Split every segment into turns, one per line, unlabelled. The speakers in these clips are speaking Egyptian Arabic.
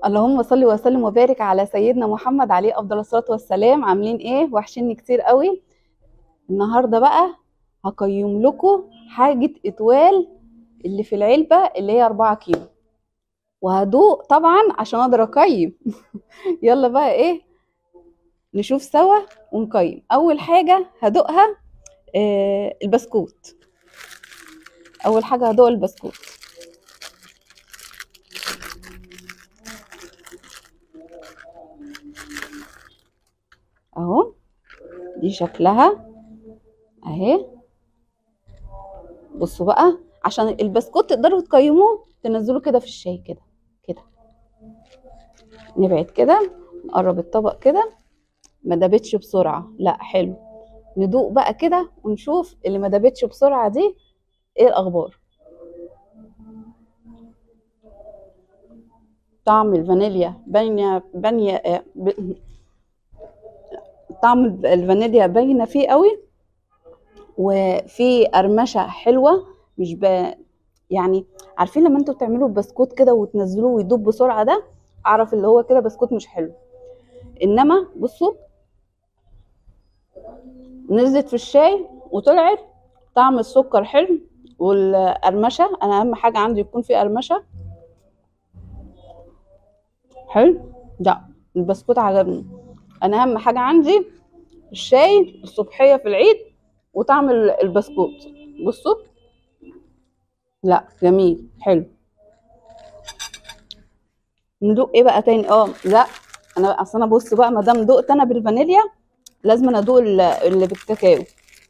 اللهم صل وسلم وبارك على سيدنا محمد عليه افضل الصلاه والسلام عاملين ايه وحشني كتير قوي النهارده بقى هقيم لكم حاجه اتوال اللي في العلبه اللي هي 4 كيلو وهدوق طبعا عشان اقدر اقيم يلا بقى ايه نشوف سوا ونقيم اول حاجه هدوقها آه البسكوت اول حاجه هدوق البسكوت اهو دي شكلها اهي بصوا بقى عشان البسكوت تقدروا تقيموه تنزلوه كده في الشاي كده كده نبعد كده نقرب الطبق كده ما دابتش بسرعه لا حلو ندوق بقى كده ونشوف اللي ما دابتش بسرعه دي ايه الاخبار طعم الفانيليا بانيه بانيه ب... طعم الفانيليا باينه فيه قوي وفي قرمشه حلوه مش ب... يعني عارفين لما انتوا بتعملوا البسكوت كده وتنزلوه ويدوب بسرعه ده اعرف اللي هو كده بسكوت مش حلو انما بصوا نزلت في الشاي وطلعت طعم السكر حلو والقرمشه انا اهم حاجه عندي يكون في قرمشه حلو لا البسكوت عجبني انا اهم حاجه عندي الشاي الصبحيه في العيد وطعم البسكوت بصوا لا جميل حلو ندوق ايه بقى تاني اه لا انا اصل انا بص بقى ما دام دقت انا بالفانيليا لازم انا ادوق اللي بالكاكاو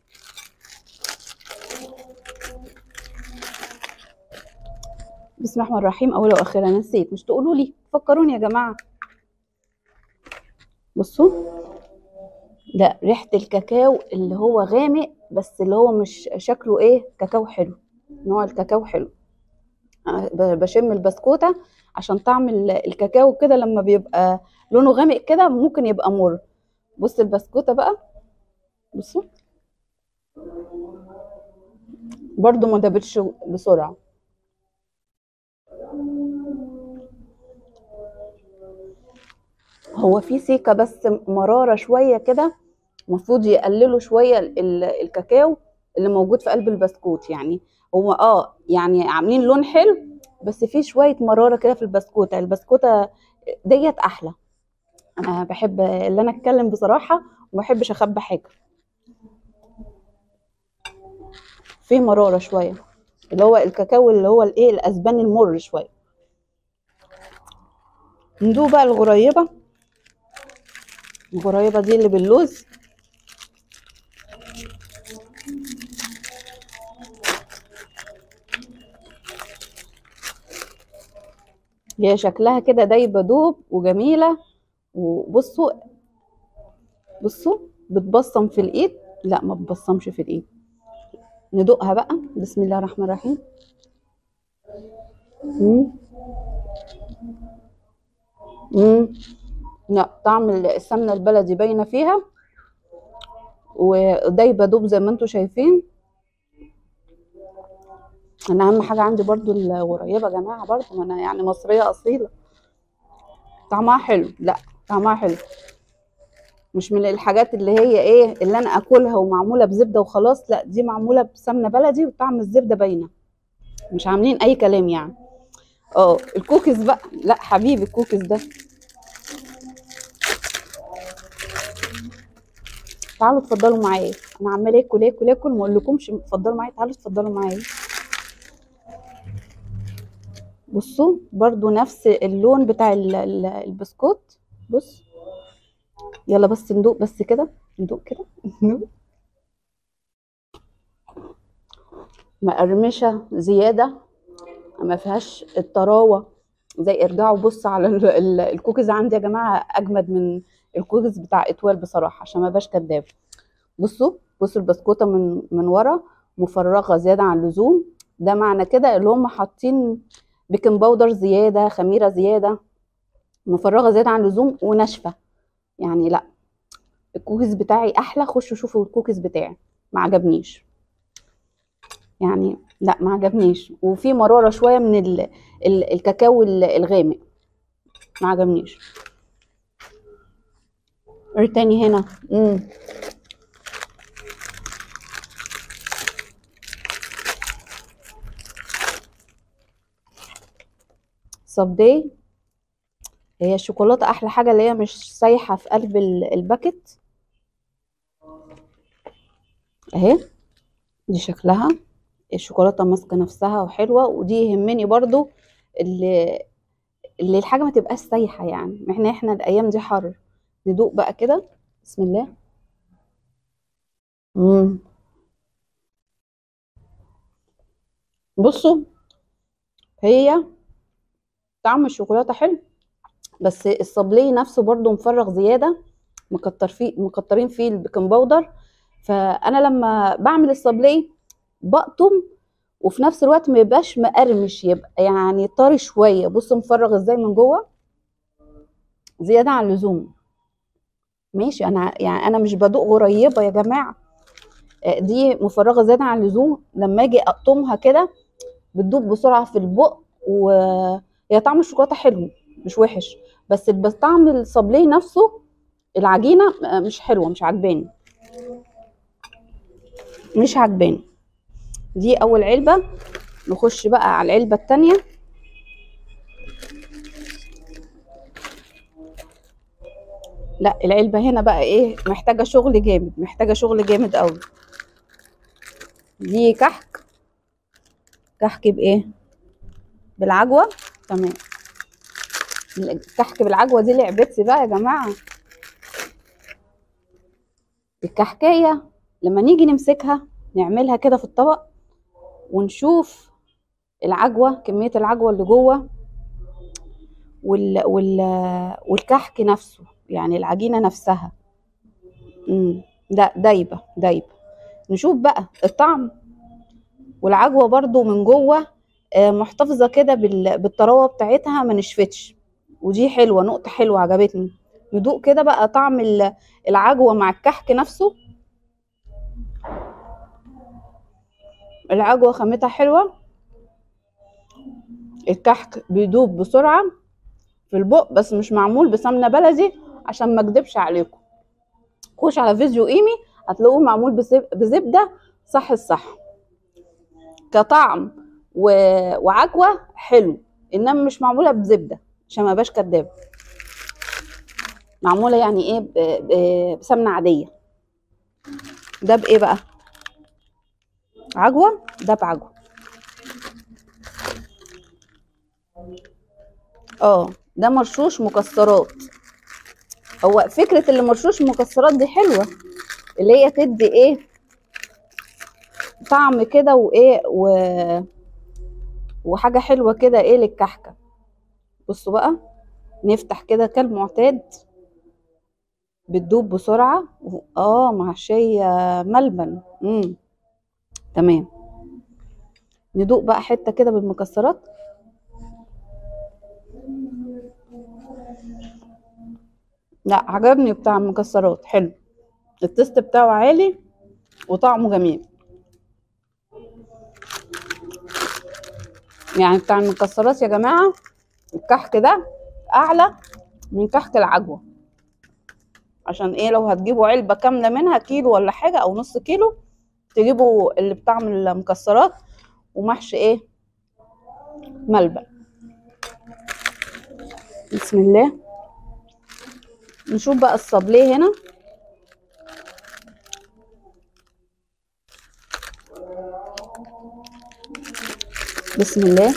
بسم الله الرحمن الرحيم اولا واخيرا نسيت مش تقولوا لي فكروني يا جماعه بصوا لا ريحه الكاكاو اللي هو غامق بس اللي هو مش شكله ايه كاكاو حلو نوع الكاكاو حلو بشم البسكوته عشان طعم الكاكاو كده لما بيبقى لونه غامق كده ممكن يبقى مر بص البسكوته بقى بصوا برضو ما دابتش بسرعه هو في سيكه بس مراره شويه كده المفروض يقللوا شويه الكاكاو اللي موجود في قلب البسكوت يعني هو اه يعني عاملين لون حلو بس في شويه مراره كده في البسكوته البسكوته ديت احلى انا بحب اللي انا اتكلم بصراحه وما بحبش اخبي حاجه في مراره شويه اللي هو الكاكاو اللي هو الايه الاسبان المر شويه ندوق بقى الغريبه الغريبه دي اللي باللوز هي شكلها كده دايبه دوب وجميله وبصوا بصوا بتبصم في الايد لا ما بتبصمش في الايد ندوقها بقى بسم الله الرحمن الرحيم امم امم لا طعم السمنه البلدي باينه فيها ودايبه دوب زي ما انتم شايفين انا اهم حاجه عندي برضو الغريبه يا جماعه برضو ما انا يعني مصريه اصيله طعمها حلو لا طعمها حلو مش من الحاجات اللي هي ايه اللي انا اكلها ومعموله بزبده وخلاص لا دي معموله بسمنه بلدي وطعم الزبده باينه مش عاملين اي كلام يعني اه الكوكيز بقى لا حبيبي الكوكيز ده تعالوا اتفضلوا معايا انا عماله اكل اكل اكل ما اقولكمش اتفضلوا معايا تعالوا اتفضلوا معايا بصوا برضو نفس اللون بتاع البسكوت بص يلا بس ندوق بس كده ندوق كده مقرمشه زياده ما فيهاش الطراوه زي ارجعوا بص على الكوكيز عندي يا جماعه اجمد من الكوكيز بتاع اتوال بصراحه عشان ما بقاش كداب بصوا بصوا البسكوته من من ورا مفرغه زياده عن اللزوم ده معنى كده اللي هم حاطين بيكنج باودر زياده خميره زياده مفرغه زياده عن اللزوم وناشفه يعني لا الكوكيز بتاعي احلى خشوا شوفوا الكوكيز بتاعي ما عجبنيش يعني لا ما عجبنيش وفي مراره شويه من ال ال الكاكاو ال- الغامق ما عجبنيش ايه تاني هنا امم صبي هي الشوكولاته احلى حاجه اللي هي مش سايحه في قلب ال- الباكت اهي دي شكلها الشوكولاته ماسكه نفسها وحلوه ودي يهمني برضو اللي اللي الحاجه ما تبقاش سايحه يعني احنا احنا الايام دي حر ندوق بقى كده بسم الله امم بصوا هي طعم الشوكولاته حلو بس الصابلي نفسه برضو مفرغ زياده مكتر فيه مكترين فيه البيكنج باودر فانا لما بعمل الصابلي بقطم وفي نفس الوقت ما يبقاش مقرمش يبقى يعني طري شويه بصوا مفرغ ازاي من جوه زياده عن اللزوم ماشي انا يعني انا مش بدوق غريبه يا جماعه آه، دي مفرغه زياده عن اللزوم لما اجي اقطمها كده بتدوب بسرعه في البق وهي طعم الشوكولاته حلو مش وحش بس بس طعم الصابليه نفسه العجينه آه، مش حلوه مش عجباني مش عجباني دي اول علبه نخش بقى على العلبه التانية لا العلبه هنا بقى ايه محتاجه شغل جامد محتاجه شغل جامد قوي دي كحك كحك بايه بالعجوه تمام الكحك بالعجوه دي لعبتي بقى يا جماعه الكحكايه لما نيجي نمسكها نعملها كده في الطبق ونشوف العجوه كميه العجوه اللي جوه وال وال والكحك نفسه يعني العجينه نفسها امم ده دايبه دايبه نشوف بقى الطعم والعجوه برضو من جوه آه، محتفظه كده بال- بالطراوه بتاعتها ما نشفتش ودي حلوه نقطه حلوه عجبتني ندوق كده بقى طعم ال- العجوه مع الكحك نفسه العجوه خامتها حلوه الكحك بيدوب بسرعه في البق بس مش معمول بسمنه بلدي عشان ما اكدبش عليكم خش على فيديو ايمي هتلاقوه معمول بزب- بزبده صح الصح كطعم و... وعجوه حلو انما مش معموله بزبده عشان ما بقاش كداب معموله يعني ايه ب... ب... بسمنه عاديه ده بايه بقى عجوه ده بعجوه اه ده مرشوش مكسرات هو فكره اللي مرشوش مكسرات دي حلوه اللي هي تدي ايه طعم كده وايه و... وحاجه حلوه كده ايه للكحكه بصوا بقى نفتح كده كالمعتاد بتدوب بسرعه و- اه محشيه ملبن امم تمام ندوق بقى حته كده بالمكسرات لا عجبني بتاع المكسرات حلو التست بتاعه عالي وطعمه جميل يعني بتاع المكسرات يا جماعة الكحك ده أعلى من كحك العجوة عشان ايه لو هتجيبوا علبة كاملة منها كيلو ولا حاجة أو نص كيلو تجيبوا اللي بتاع من المكسرات ومحشي ايه ملبن بسم الله نشوف بقى الصابليه هنا بسم الله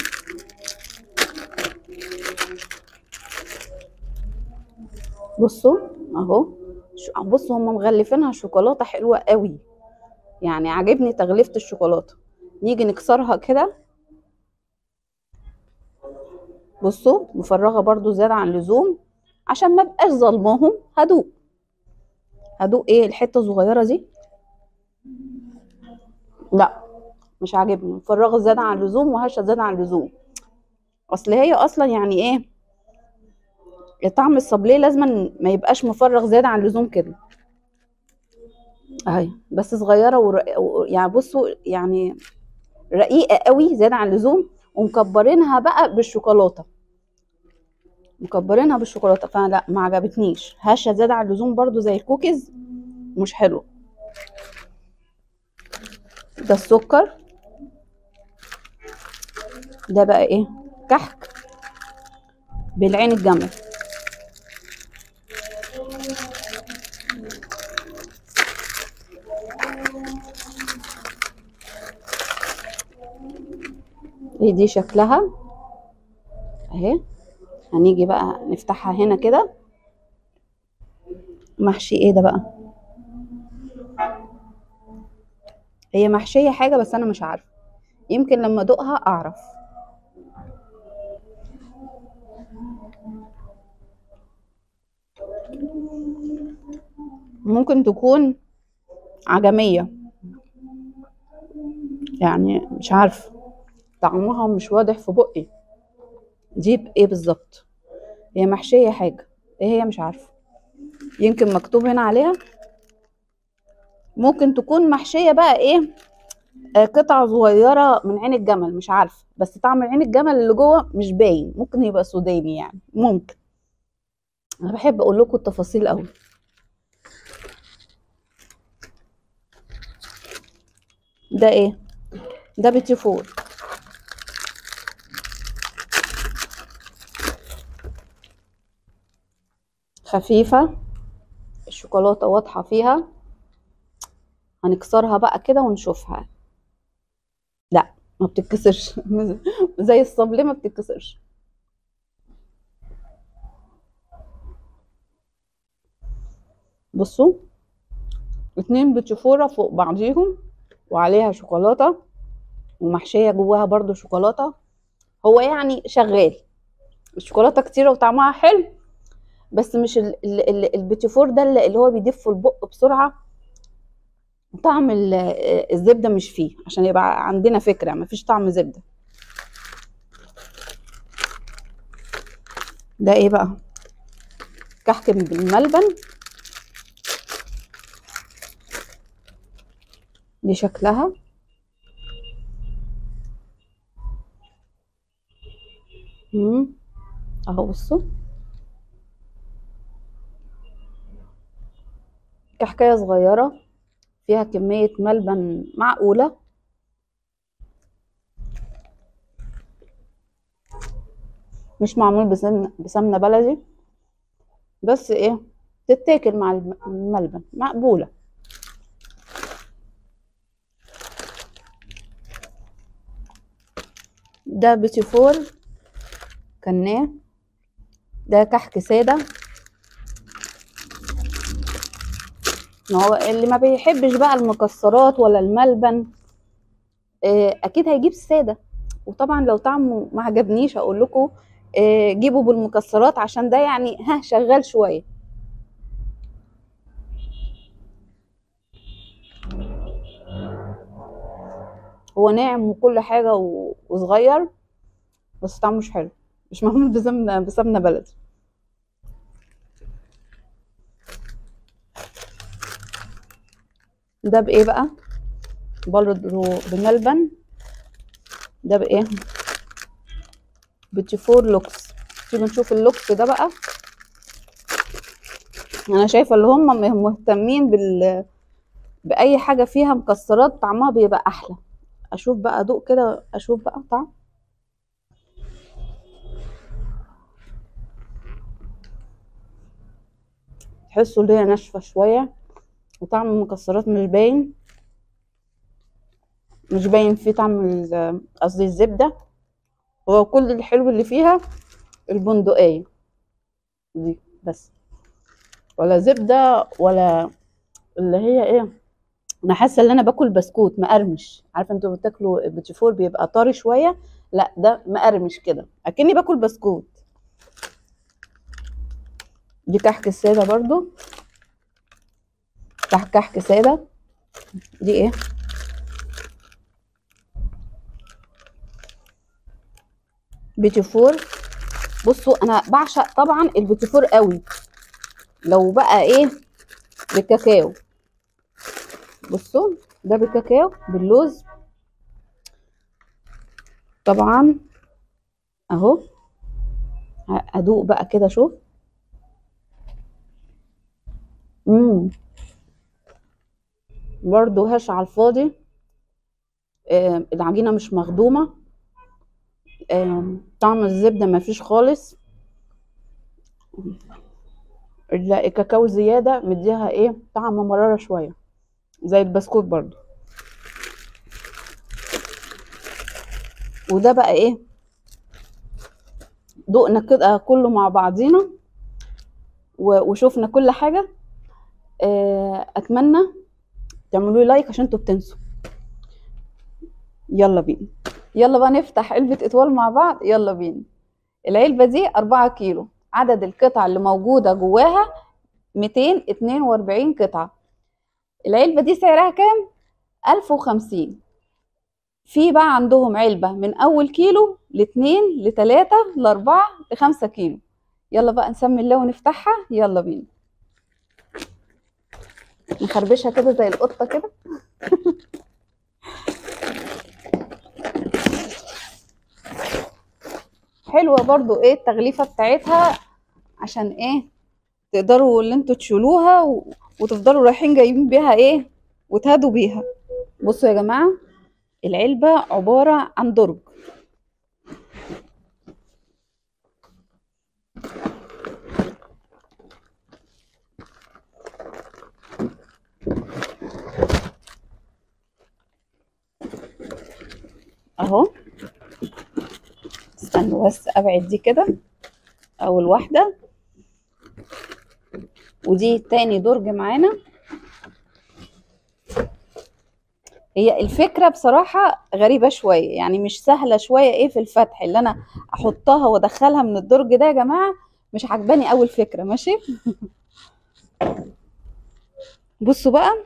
بصوا اهو شو- بصوا هم مغلفينها شوكولاته حلوه قوي يعني عاجبني تغليفه الشوكولاته نيجي نكسرها كده بصوا مفرغه برضو زياده عن اللزوم عشان ما بقاش ظلماهم هدوق هدوق ايه الحته الصغيره دي لا مش عاجبني مفرغه زياده عن اللزوم وهشه زياده عن اللزوم اصل هي اصلا يعني ايه طعم الصابليه لازم ما يبقاش مفرغ زياده عن اللزوم كده اهي بس صغيره ور... و- يعني بصوا يعني رقيقه قوي زياده عن اللزوم ومكبرينها بقى بالشوكولاته مكبرينها بالشوكولاته فلا ما عجبتنيش هشه زياده عن اللزوم برضو زي الكوكيز مش حلو ده السكر ده بقى ايه كحك بالعين الجمل هي دي شكلها اهي هنيجي بقى نفتحها هنا كده محشي ايه ده بقى هي محشية حاجة بس انا مش عارفة يمكن لما ادوقها اعرف ممكن تكون عجمية يعني مش عارفة طعمها مش واضح في بقي دي بايه بالظبط هي محشية حاجة ايه هي مش عارفة يمكن مكتوب هنا عليها ممكن تكون محشية بقى ايه آه، قطع صغيرة من عين الجمل مش عارفة بس طعم عين الجمل اللي جوه مش باين ممكن يبقى سوداني يعني ممكن انا بحب اقول لكم التفاصيل قوي ده ايه ده بيتي فور خفيفة الشوكولاتة واضحة فيها هنكسرها بقى كده ونشوفها لا ما بتتكسرش زي الصبلة ما بتتكسرش بصوا اتنين بتشوفورة فوق بعضيهم وعليها شوكولاتة ومحشية جواها برضو شوكولاتة هو يعني شغال الشوكولاتة كتيرة وطعمها حلو بس مش ال- ال- ال- البيتيفور ده اللي اللي هو بيدف في البق بسرعة طعم ال- الزبدة مش فيه عشان يبقى عندنا فكرة مفيش طعم زبدة ده ايه بقى كحك بالملبن دي شكلها مم. اهو بصوا كحكاية صغيرة فيها كمية ملبن معقولة مش معمول بسمنة بسمنة بلدي بس ايه تتاكل مع الم- الملبن مقبولة ده بيتي فور كناه ده كحك سادة ما هو اللي ما بيحبش بقى المكسرات ولا الملبن آه، اكيد هيجيب الساده وطبعا لو طعمه ما عجبنيش اقول لكم آه، جيبوا بالمكسرات عشان ده يعني ها شغال شويه هو ناعم وكل حاجه و- وصغير بس طعمه مش حلو مش معمول بسمنه بسمنه بلدي ده بايه بقى برضه بملبن ده بايه بتشوفور لوكس تيجي نشوف اللوكس ده بقى انا شايفه اللي هم م- مهتمين بال باي حاجه فيها مكسرات طعمها بيبقى احلى اشوف بقى ادوق كده اشوف بقى طعم تحسوا ان هي ناشفه شويه وطعم المكسرات مش باين مش باين فيه طعم ال- قصدي الزبده هو كل الحلو اللي فيها البندقيه دي بس ولا زبده ولا اللي هي ايه انا حاسه ان انا باكل بسكوت مقرمش عارفه انتوا بتاكلوا البيتيفور بيبقى طري شويه لا ده مقرمش كده اكني باكل بسكوت دي كحك الساده برضو كحك كحك ساده دي ايه بيتيفور بصوا انا بعشق طبعا البيتيفور قوي لو بقى ايه بالكاكاو بصوا ده بالكاكاو باللوز طبعا اهو ادوق بقى كده شوف امم برضو هش على الفاضي آه العجينه مش مخدومه آه طعم الزبده ما فيش خالص ال- الكاكاو زياده مديها ايه طعم مراره شويه زي البسكوت برضو وده بقى ايه دقنا كده كله مع بعضينا و- وشوفنا كل حاجه آه، اتمنى تعملوا لي لايك عشان انتوا بتنسوا يلا بينا يلا بقى نفتح علبة اتوال مع بعض يلا بينا العلبة دي أربعة كيلو عدد القطع اللي موجودة جواها 242 قطعة العلبة دي سعرها كام؟ 1050 في بقى عندهم علبة من أول كيلو لاتنين لتلاتة لأربعة لخمسة كيلو يلا بقى نسمي الله ونفتحها يلا بينا نخربشها كده زي القطة كده حلوة برضو ايه التغليفة بتاعتها عشان ايه تقدروا اللي انتوا تشيلوها و... وتفضلوا رايحين جايين بيها ايه وتهدوا بيها بصوا يا جماعة العلبة عبارة عن درج اهو استنوا بس ابعد دي كده اول واحدة ودي تاني درج معانا هي الفكرة بصراحة غريبة شوية يعني مش سهلة شوية ايه في الفتح اللي انا احطها وادخلها من الدرج ده يا جماعة مش عجباني اول فكرة ماشي بصوا بقى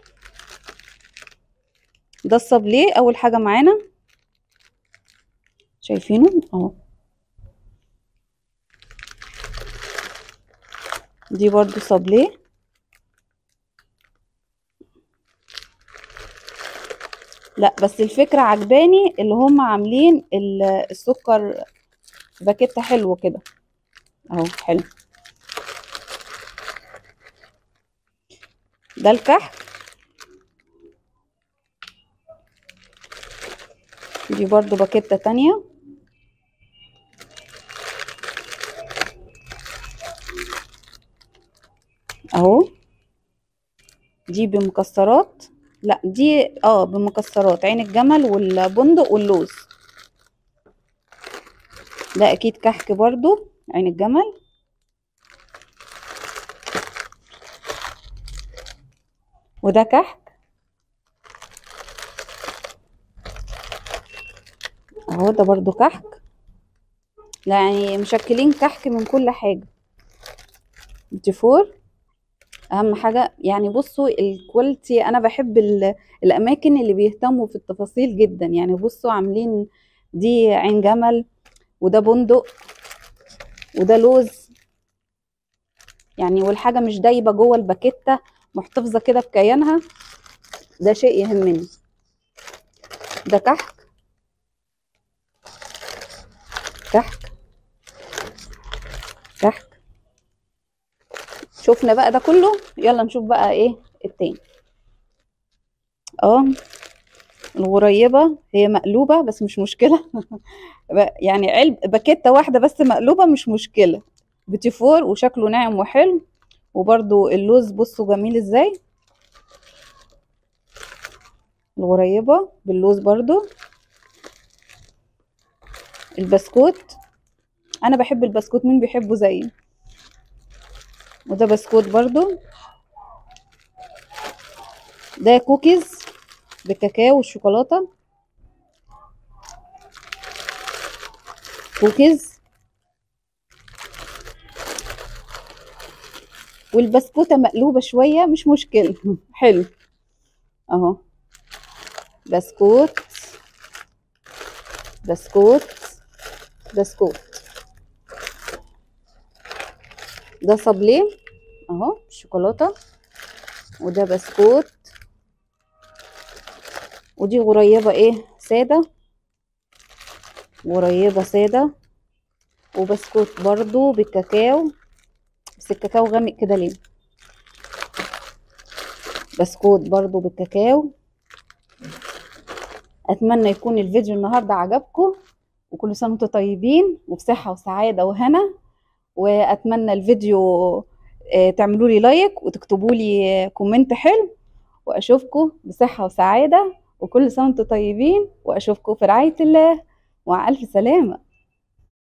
ده الصابليه اول حاجة معانا شايفينه اهو دي برضو صابليه لا بس الفكرة عجباني اللي هم عاملين ال- السكر باكيتة حلو كده اهو حلو ده الكحك دي برضو باكيتة تانية اهو دي بمكسرات لا دي اه بمكسرات عين الجمل والبندق واللوز ده اكيد كحك برضو عين الجمل وده كحك اهو ده برضو كحك لا يعني مشكلين كحك من كل حاجة فور اهم حاجة يعني بصوا الكواليتي انا بحب ال- الاماكن اللي بيهتموا في التفاصيل جدا يعني بصوا عاملين دي عين جمل وده بندق وده لوز يعني والحاجة مش دايبة جوه الباكيتة محتفظة كده بكيانها ده شيء يهمني ده كحك كحك كحك شوفنا بقى ده كله يلا نشوف بقى ايه التاني اه الغريبة هي مقلوبة بس مش مشكلة يعني علب باكيتة واحدة بس مقلوبة مش مشكلة بتيفور وشكله ناعم وحلو وبرضو اللوز بصوا جميل ازاي الغريبة باللوز برضو البسكوت انا بحب البسكوت مين بيحبه زيي وده بسكوت برضو ده كوكيز بالكاكاو والشوكولاتة كوكيز والبسكوتة مقلوبة شوية مش مشكلة حلو اهو بسكوت بسكوت بسكوت ده صابليه اهو شوكولاتة وده بسكوت ودي غريبة ايه سادة غريبة سادة وبسكوت برضو بالكاكاو بس الكاكاو غامق كده ليه بسكوت برضو بالكاكاو اتمنى يكون الفيديو النهارده عجبكم وكل سنه وانتم طيبين وبصحه وسعاده وهنا واتمنى الفيديو آه، تعملوا لي لايك وتكتبوا لي كومنت حلو واشوفكم بصحه وسعاده وكل سنه وانتم طيبين واشوفكم في رعايه الله ومع الف سلامه